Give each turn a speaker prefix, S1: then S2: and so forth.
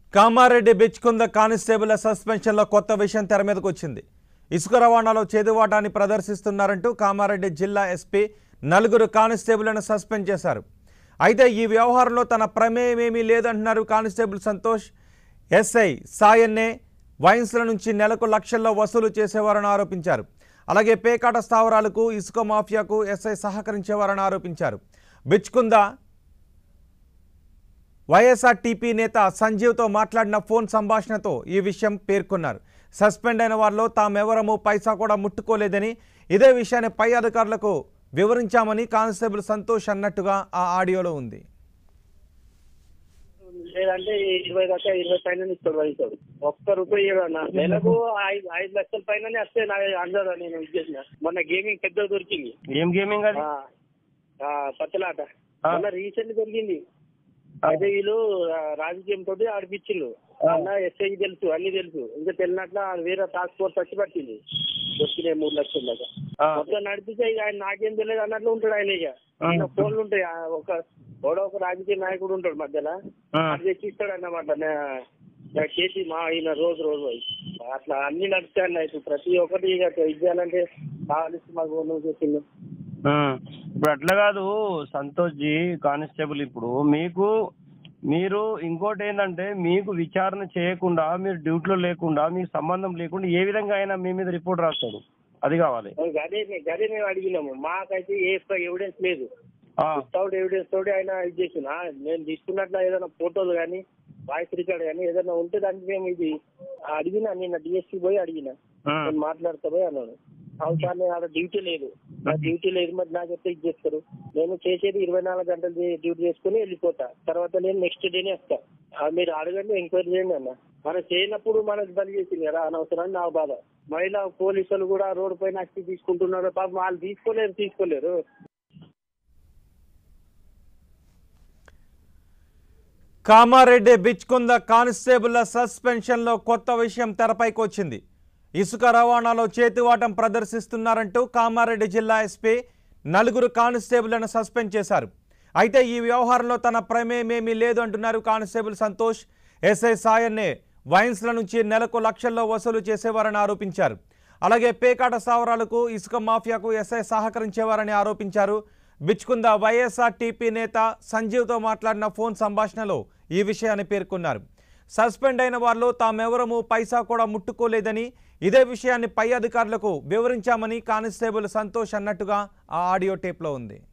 S1: Kamareddy Bichkunda constable సస్పెన్షన్లో కొత్త విషయం తెర మీదకు వచ్చింది ఇసుక రవాణాలో చేదువాటాన్ని ప్రదర్శిస్తున్నారంటూ కామారెడ్డి జిల్లా ఎస్పీ నలుగురు కానిస్టేబుల్ను సస్పెండ్ చేశారు అయితే ఈ వ్యవహారంలో తన ప్రమేయమేమీ లేదంటున్నారు కానిస్టేబుల్ సంతోష్ ఎస్ఐ సాయన్నే వైన్స్ల నుంచి నెలకు లక్షల్లో వసూలు చేసేవారని ఆరోపించారు అలాగే పేకాట స్థావరాలకు ఇసుక మాఫియాకు ఎస్ఐ సహకరించేవారని ఆరోపించారు బిచ్కుంద వైఎస్ఆర్టీపీ నేత సంజీవ్తో మాట్లాడిన ఫోన్ సంభాషణతో ఈ విషయం పేర్కొన్నారు సస్పెండ్ అయిన వారిలో తామెవరము పైసా కూడా ముట్టుకోలేదని ఇదే విషయాన్ని పై అధికారులకు వివరించామని కానిస్టేబుల్ సంతోష్ అన్నట్టుగా ఆ ఆడియోలో ఉంది
S2: లేదంటే ఇరవై దాకా ఇరవై పైన ఇస్తాడు వయసు ఒక్క రూపాయి ఇవ్వడు అన్న నెలకు ఐదు ఐదు లక్షల పైననే వస్తే నా అందరూ నేను ఇది చేసిన మొన్న గేమింగ్ పెద్ద దొరికింది
S3: ఏం గేమింగ్ అది
S2: ఆ, ఆ, పచ్చలాట
S3: ఆ.
S2: మొన్న రీసెంట్ దొరికింది అయితే వీళ్ళు ఆ, రాజకీయం తోటి ఆడిపించిండు అన్న ఎస్ఐ తెలుసు అన్ని తెలుసు ఇంకా తెలియనట్ల వేరే టాస్క్ ఫోర్స్ వచ్చి పట్టింది దొరికినాయి మూడు లక్షల దాకా
S3: ఆ.
S2: మొత్తం నడిపితే ఇక ఆయన నాకేం తెలియదు అన్నట్లు ఉంటాడు ఆయన ఇక
S3: ఆ.
S2: ఆయన ఫోన్లు ఉంటాయి ఆ, ఒక ఎవడో ఒక రాజకీయ నాయకుడు ఉంటాడు మధ్యలో
S3: ఆ.
S2: అది తెచ్చి ఇస్తాడు అన్నమాట నా చేసి మా ఈయన రోజు రోజు పోయి అట్లా అన్ని నడుస్తాయి ఇప్పుడు ప్రతి ఒక్కటి ఇక ఇది చేయాలంటే కావాల్సి మాకు నువ్వు చెప్పింది
S3: ఆ. ఇప్పుడు అట్లా కాదు సంతోష్ జీ కానిస్టేబుల్ ఇప్పుడు మీకు మీరు ఇంకోటి ఏంటంటే మీకు విచారణ చేయకుండా మీరు డ్యూటీలో లేకుండా మీకు సంబంధం లేకుండా ఏ విధంగా అయినా మీ మీద రిపోర్ట్ రాస్తాడు అది కావాలి
S2: గదే గదే మేము అడిగినాము మాకైతే ఏ ఎవిడెన్స్ లేదు
S3: ఆ.
S2: వితౌట్ ఎవిడెన్స్ తోటి ఆయన ఇది చేసిన నేను తీసుకున్నట్లు ఏదైనా ఫోటోలు కానీ వాయిస్ రికార్డ్ కానీ ఏదైనా ఉంటే దానికి మేము ఇది అడిగినా నిన్న డిఎస్పీ పోయి అడిగిన
S3: ఆ.
S2: నేను మాట్లాడతా పోయి అన్నాడు అవును సార్ నేను ఆడ డ్యూటీ లేదు నా డ్యూటీ లేదు మరి నాకు ఎట్లా ఇది చేస్తారు నేను చేసేది ఇరవై నాలుగు గంటలు చే- డ్యూటీ చేసుకుని వెళ్ళిపోతా తర్వాత నేను నెక్స్ట్ డేనే వస్తా ఆ, మీరు అడగండి ఎంక్వైరీ చేయండి అన్న మనం చేయనప్పుడు మనకు బలి చేసింది కదా అనవసరం నా బాధ మహిళా పోలీసులు కూడా రోడ్డు పైన అక్కి తీసుకుంటున్నారు పాపం వాళ్ళు తీసుకోలేరు తీసుకోలేరు
S1: కామారెడ్డి బిచ్కుంద కానిస్టేబుల్ల సస్పెన్షన్లో కొత్త విషయం తెరపైకి వచ్చింది ఇసుక రవాణాలో చేతివాటం ప్రదర్శిస్తున్నారంటూ కామారెడ్డి జిల్లా ఎస్పీ నలుగురు కానిస్టేబుల్లను సస్పెండ్ చేశారు అయితే ఈ వ్యవహారంలో తన ప్రమేయమేమీ లేదు అంటున్నారు కానిస్టేబుల్ సంతోష్ ఎస్ఐ సాయన్నే వైన్స్ల నుంచి నెలకు లక్షల్లో వసూలు చేసేవారని ఆరోపించారు అలాగే పేకాట స్థావరాలకు ఇసుక మాఫియాకు ఎస్ఐ సహకరించేవారని ఆరోపించారు బిచ్కుంద వైఎస్ఆర్టీపీ నేత సంజీవ్తో మాట్లాడిన ఫోన్ సంభాషణలో ఈ విషయాన్ని పేర్కొన్నారు సస్పెండ్ అయిన వారిలో తామెవరము పైసా కూడా ముట్టుకోలేదని ఇదే విషయాన్ని పై అధికారులకు వివరించామని కానిస్టేబుల్ సంతోష్ అన్నట్టుగా ఆ ఆడియో టేప్లో ఉంది